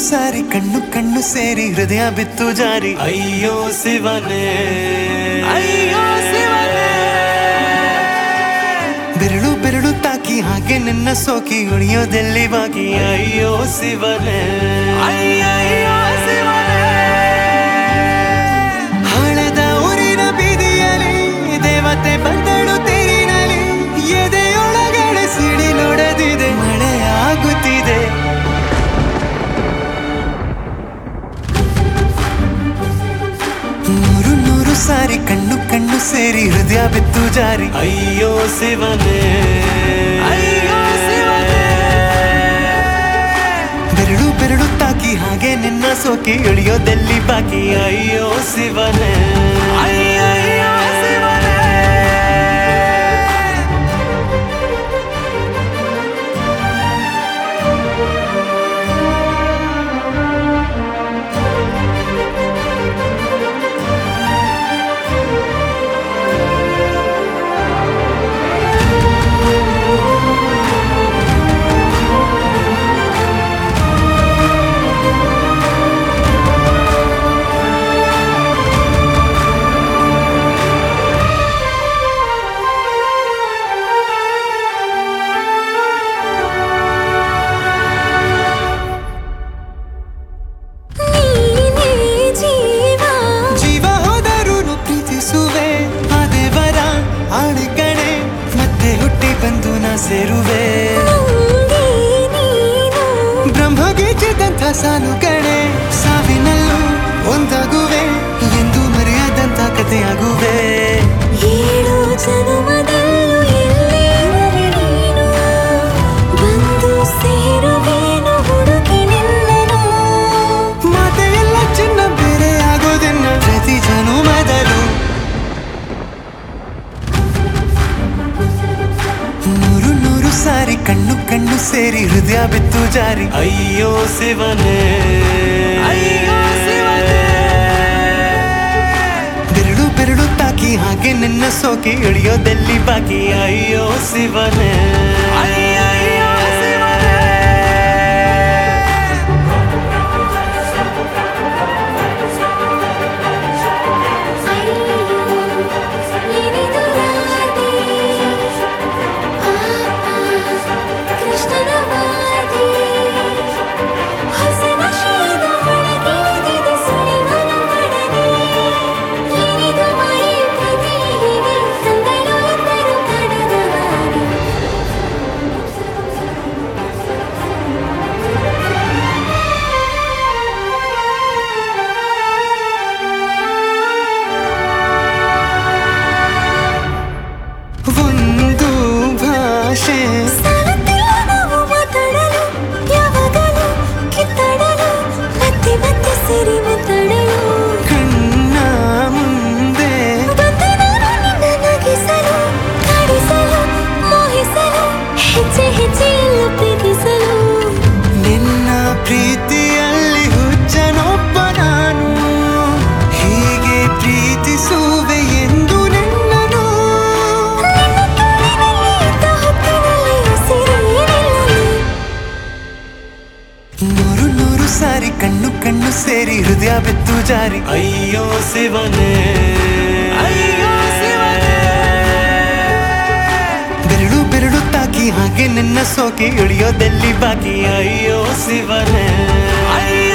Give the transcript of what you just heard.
ಸಾರಿ ಕಣ್ಣು ಕಣ್ಣು ಸೇರಿ ಹೃದಯ ಬಿತ್ತು ಜಾರಿ ಅಯ್ಯೋ ಶಿವನೇ ಅಯ್ಯೋ ಶಿವನೇ ಬೆರಳು ಬೆರಳು ತಾಕಿ ಹಾಗೆ ನಿನ್ನ ಸೋಕಿ ಉಳಿಯೋದೆಲ್ಲಿ ಬಾಕಿ ಅಯ್ಯೋ ಶಿವನೇ ಅಯ್ಯಯ್ಯೋ ಶಿವನೇ ಹಣದ ಊರಿನ ಬೀದಿಯಲ್ಲಿ ದೇವತೆ ಬಂದಳು ತೇರಿನಲ್ಲಿ ಎದೆಯೊಳಗಡೆ ಸಿಡಿಲೊಡೆದಿದೆ ಮಳೆ ಆಗುತ್ತಿದೆ ನೂರು ನೂರು ಸಾರಿ ಕಣ್ಣು ಕಣ್ಣು ಸೇರಿ ಹೃದಯ ಬಿತ್ತು ಜಾರಿ ಅಯ್ಯೋ ಶಿವನೇ ಅಯ್ಯೋ ಶಿವನೇ ಬೆರಳು ಬೆರಳು ತಾಕಿ ಹಾಗೆ ನಿನ್ನ ಸೋಕಿ ಇಳಿಯೋದೆಲ್ಲಿ ಬಾಕಿ ಅಯ್ಯೋ ಶಿವನೇ ಅಯ್ಯಯ್ಯೋ ಶಿವನೇ ನೀನೇ ಜೀವ ಜೀವ ಹೋದರೂ ಪ್ರೀತಿಸುವೆ ಆ ದೇವರ ಆಣೆ ಕಣೆ ಮತ್ತೆ ಹುಟ್ಟಿ ಬಂದು ನಾ ಸೇರುವೆ ನಂಗೆ ನೀನು ಬ್ರಹ್ಮಗೀಚಿದಂಥ ಸಾಲು ಕಣೆ ಸಾವಿನಲ್ಲೂ ಒಂದಾಗುವೆ ಎಂದು ಮರೆಯದಂಥ ಕಥೆಯಾಗುವೆ ಏಳು ಜನುಮದಲ್ಲೂ ಎಲ್ಲೇರುವೆ ನೀನು ಬಂದು ಸೇರುವೇನು ಹುಡುಕಿ ನಿನ್ನನು ಮಾತೆಲ್ಲ ಚಿನ್ನ ಬೇರೆ ಆಗೋದನ್ನ ಪ್ರತಿ ಜನುಮದಲು ನೂರು ನೂರು ಸಾರಿ ಕಣ್ಣು ಕಣ್ಣು ಸೇರಿ ಹೃದಯ ಬಿತ್ತು ಜಾರಿ ಅಯ್ಯೋ ಶಿವನೇ ಅಯ್ಯೋ ಶಿವನೇ. ಬೆರಳು ಬೆರಳು ತಾಕಿ ಹಾಗೆ ನಿನ್ನ ಸೋಕಿ ಇಳಿಯೋದೆಲ್ಲಿ ಬಾಕಿ ಅಯ್ಯೋ ಶಿವನೇ ಅಯ್ಯಯ್ಯೋ ಶಿವನೇ. ಏನಿದು ರಾಧೆ ಕೃಷ್ಣನ ವಾದಿ ಹಸನ ಶೀದ ಒಳಗಿಳಿದಿದೆ ಸುಳಿವನ ಪಡದೆ ಏನಿದು ಮಾಯೆ ಪ್ರತಿ ಹೀಗೆ ತಂದಳು ಎಂದರು ಕಡದವಾಗಿ ಒಂದು ಭಾಷೆ ಸಾಲುತ್ತಿಲ್ಲ ನಾವು ಮಾತಾಡಲು ಯಾವಾಗಲೂ ಕಿತ್ತಾಡಲು ಮತ್ತೆ ಮತ್ತೆ ಸೇರಿ ಮಾತಾಡಲು ಕಣ್ಣ ಮುಂದೆ ಬಂದೆ ನಾನು ನಿನ್ನ ನಗಿಸಲು ಕಾಡಿಸಲು ಮೋಹಿಸಲು ಹೆಜ್ಜೆ ಹೆಜ್ಜೆಯಲ್ಲ ಪ್ರೀತಿಸಲು ನಿನ್ನ ಪ್ರೀತಿಯಲ್ಲಿ ಹುಚ್ಚನೊಬ್ಬ ನಾನು ಹೀಗೆ ಪ್ರೀತಿಸುವೆ ಎಂದು ನಿನ್ನನು ನಿನ್ನ ತೋಳಿನಲ್ಲಿ ಇದ್ದ ಹೊತ್ತಿನಲ್ಲಿ ಉಸಿರೇನಿಲ್ಲಲು ನೂರು ನೂರು ಸಾರಿ ಕಣ್ಣು ಕಣ್ಣು ಸೇರಿ ಹೃದಯ ಬಿತ್ತು ಜಾರಿ ಅಯ್ಯೋ ಶಿವನೇ ಅಯ್ಯೋ ಶಿವನೇ. ಬೆರಳು ಬೆರಳು ತಾಕಿ ಹಾಗೆ ನಿನ್ನ ಸೋಕಿ ಇಳಿಯೋದೆಲ್ಲಿ ಬಾಕಿ ಅಯ್ಯೋ ಶಿವನೇ ಅಯ್ಯೋ